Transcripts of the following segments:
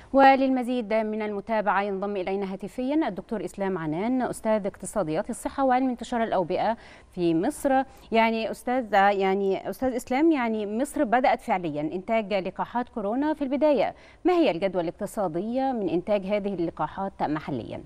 وللمزيد من المتابعة ينضم إلينا هاتفيا الدكتور إسلام عنان أستاذ اقتصاديات الصحة وعلم انتشار الأوبئة في مصر يعني أستاذ يعني أستاذ إسلام يعني مصر بدأت فعليا إنتاج لقاحات كورونا في البداية ما هي الجدوى الاقتصادية من إنتاج هذه اللقاحات محليا؟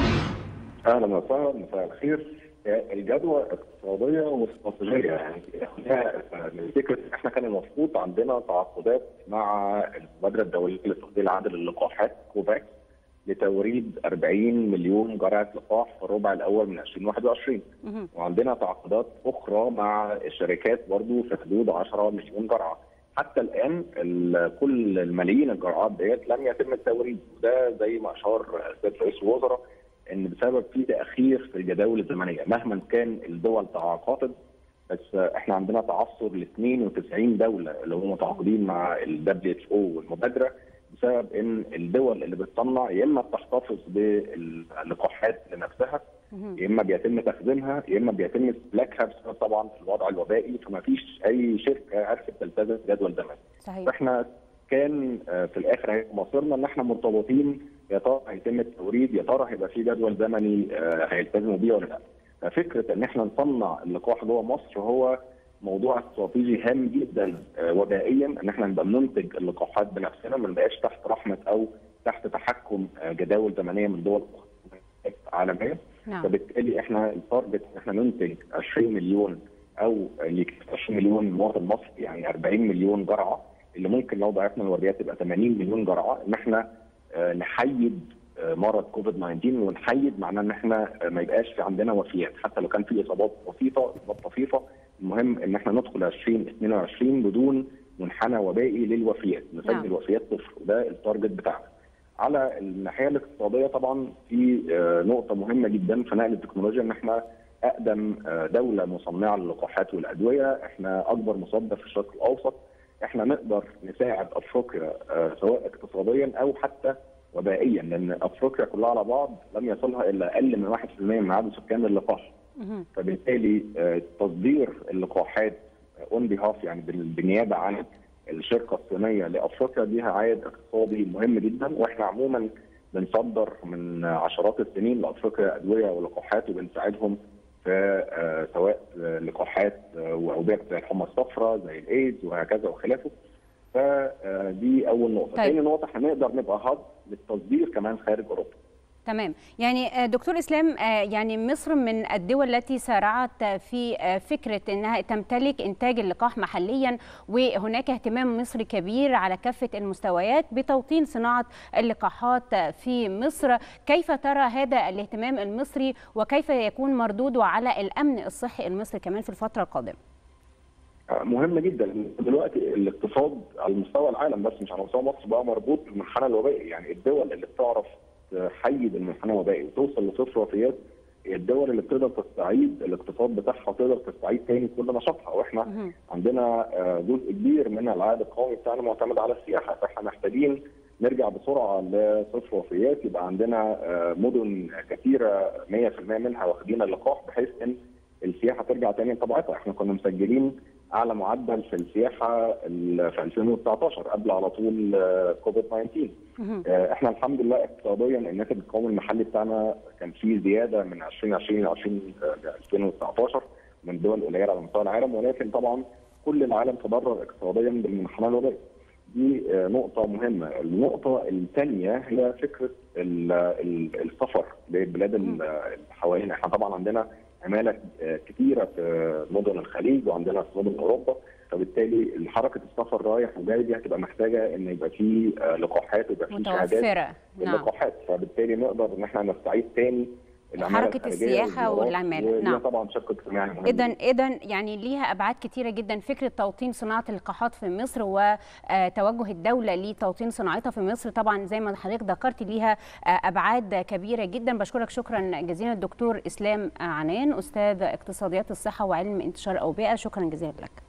اهلا وسهلا مساء الخير الجدوى اقتصاديه واستراتيجيه يعني احنا فكره احنا كان المفروض عندنا تعاقدات مع المبادره الدوليه لتقديم العدل للقاحات كوفاكس لتوريد 40 مليون جرعه لقاح في الربع الاول من 2021 وعندنا تعاقدات اخرى مع الشركات برضو في حدود 10 مليون جرعه حتى الان كل الملايين الجرعات ديت لم يتم التوريد وده زي ما اشار سياده رئيس الوزراء ان بسبب في تاخير في الجداول الزمنيه مهما كان الدول تعاقدت بس احنا عندنا تعثر ل 92 دوله اللي هم متعاقدين مع الدبليو اتش او والمبادره بسبب ان الدول اللي بتصنع يا اما بتحتفظ باللقاحات لنفسها يا اما بيتم تخزينها يا اما بيتم استهلاكها بسبب طبعا الوضع الوبائي فما فيش اي شركه عرفت تلتزم بجدول زمني. صحيح. فاحنا كان في الاخر هيبقى مصيرنا ان احنا مرتبطين يا ترى هيتم التوريد يا ترى هيبقى في جدول زمني هيلتزموا بيه ولا لا. ففكره ان احنا نصنع اللقاح جوه مصر هو موضوع استراتيجي هام جدا وبائيا ان احنا نبقى بننتج اللقاحات بنفسنا ما نبقاش تحت رحمه او تحت تحكم جداول زمنيه من دول عالميه. نعم. فبالتالي احنا التارجت ان احنا ننتج 20 مليون او 20 مليون مواطن مصري يعني 40 مليون جرعه اللي ممكن لو ضعفنا الورديات تبقى 80 مليون جرعه ان احنا نحيد مرض كوفيد 19 ونحيد معناه ان احنا ما يبقاش في عندنا وفيات حتى لو كان في اصابات بسيطه اصابات طفيفه المهم ان احنا ندخل 2022 بدون منحنى وبائي للوفيات نسجل نعم. وفيات صفر وده التارجت بتاعنا. على الناحيه الاقتصاديه طبعا في نقطه مهمه جدا في نقل التكنولوجيا ان احنا اقدم دوله مصنعه للقاحات والادويه، احنا اكبر مصدر في الشرق الاوسط، احنا نقدر نساعد افريقيا سواء اقتصاديا او حتى وبائيا لان افريقيا كلها على بعض لم يصلها الا اقل من 1% من عدد سكان اللقاح. فبالتالي تصدير اللقاحات اون بيهاف يعني بالنيابه عن الشركه الصينيه لافريقيا ليها عائد اقتصادي مهم جدا واحنا عموما بنصدر من عشرات السنين لافريقيا ادويه ولقاحات وبنساعدهم في سواء لقاحات واوبئه زي الحمى الصفراء زي الايدز وهكذا وخلافه فدي اول نقطه، طيب. ثاني نقطه هنقدر نبقى هاب للتصدير كمان خارج اوروبا. تمام يعني دكتور اسلام يعني مصر من الدول التي سارعت في فكره انها تمتلك انتاج اللقاح محليا وهناك اهتمام مصري كبير على كافه المستويات بتوطين صناعه اللقاحات في مصر كيف ترى هذا الاهتمام المصري وكيف يكون مردوده على الامن الصحي المصري كمان في الفتره القادمه مهم جدا دلوقتي الاقتصاد على مستوى العالم بس مش على مستوى مصر بقى مربوط بالمنحنى الوبائي يعني الدول اللي بتعرف تحيد المنحنى الوبائي وتوصل لصفر وفيات الدول اللي بتقدر تستعيد الاقتصاد بتاعها وتقدر تستعيد تاني كل نشاطها واحنا عندنا جزء كبير من العائد القومي بتاعنا معتمد على السياحه فاحنا محتاجين نرجع بسرعه لصفر وفيات يبقى عندنا مدن كثيره 100% منها واخدين اللقاح بحيث ان السياحه ترجع تاني لطبيعتها احنا كنا مسجلين اعلى معدل في السياحه في 2019 قبل على طول كوفيد 19 احنا الحمد لله اقتصاديا الناتج القومي المحلي بتاعنا كان فيه زياده من 2020 ل 2019 من دول قليله على مستوى العالم ولكن طبعا كل العالم تضرر اقتصاديا بالمنحنى الوبائي دي نقطة مهمة، النقطة الثانية هي فكرة السفر للبلاد اللي حوالينا، احنا طبعا عندنا عماله كثيره في مدن الخليج وعندنا في مدن اوروبا فبالتالي حركه السفر رايح وجاي دي هتبقى محتاجه ان يبقى في لقاحات ويبقى في شهادات اللقاحات فبالتالي نقدر ان احنا نستعيد تاني حركه السياحه والعماله نعم طبعا شق اجتماعي مهم اذا اذا يعني ليها ابعاد كثيره جدا فكره توطين صناعه اللقاحات في مصر وتوجه الدوله لتوطين صناعتها في مصر طبعا زي ما حضرتك ذكرت ليها ابعاد كبيره جدا بشكرك شكرا جزيلا الدكتور اسلام عنان استاذ اقتصاديات الصحه وعلم انتشار الاوبئه شكرا جزيلا لك